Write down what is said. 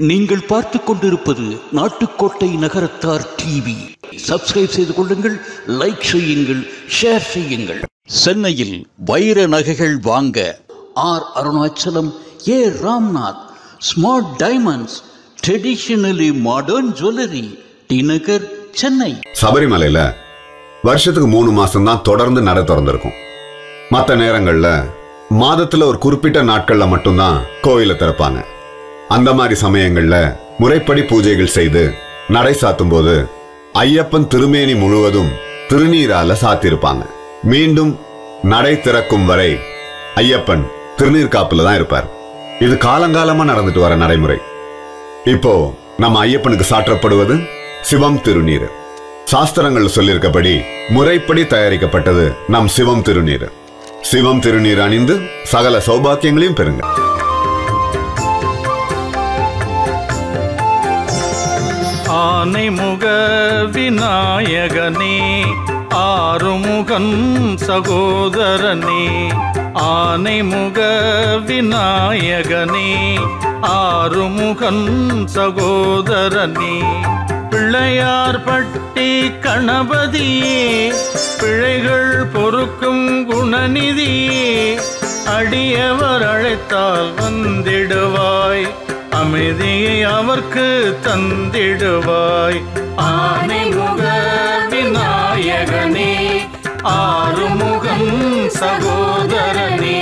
நீங்கள் பார்த்து கொண்டிருப்பது நாட்டுக்கோட்டை நகரத்தார் டிவி சப்ஸ்கிரைப் செய்து கொள்ளுங்கள் லைக் செய்யுங்கள் ஷேர் செய்யுங்கள் சென்னையில் வைர நகைகள் வாங்க R Arunachalam A Ramnath smart diamonds traditionally modern jewellery T Nagar Chennai சபரிமலையில வருஷத்துக்கு மூணு மாசம் தான் தொடர்ந்து நடை திறந்திருக்கும் மற்ற நேரங்கள்ல மாதத்துல ஒரு குறிப்பிட்ட நாட்கள்ல மட்டும்தான் கோயிலை திறப்பாங்க அந்த மாதிரி சமயங்கள்ல முறைப்படி பூஜைகள் செய்து நடை சாத்தும் போது ஐயப்பன் திருமேனி முழுவதும் திருநீரால சாத்தியிருப்பாங்க மீண்டும் நடை திறக்கும் வரை ஐயப்பன் திருநீர் காப்புல தான் இருப்பார் இது காலங்காலமா நடந்துட்டு வர நடைமுறை இப்போ நம்ம ஐயப்பனுக்கு சாற்றப்படுவது சிவம் திருநீர் சாஸ்திரங்கள் சொல்லியிருக்கபடி முறைப்படி தயாரிக்கப்பட்டது நம் சிவம் திருநீர் சிவம் திருநீர் அணிந்து சகல சௌபாக்கியங்களையும் பெறுங்க ஆனைமுக விநாயகனே ஆறுமுகன் சகோதரனே ஆனைமுக விநாயகனே ஆறுமுகன் சகோதரனே பிள்ளையார் பட்டி கணபதியே பிழைகள் பொறுக்கும் குணநிதியே அடியவர் அழைத்தால் வந்திடுவாய் அமைதியை அவர்க்கு தந்திடுவாய் ஆனைமுக விநாயகனே ஆறுமுகம் சகோதரனே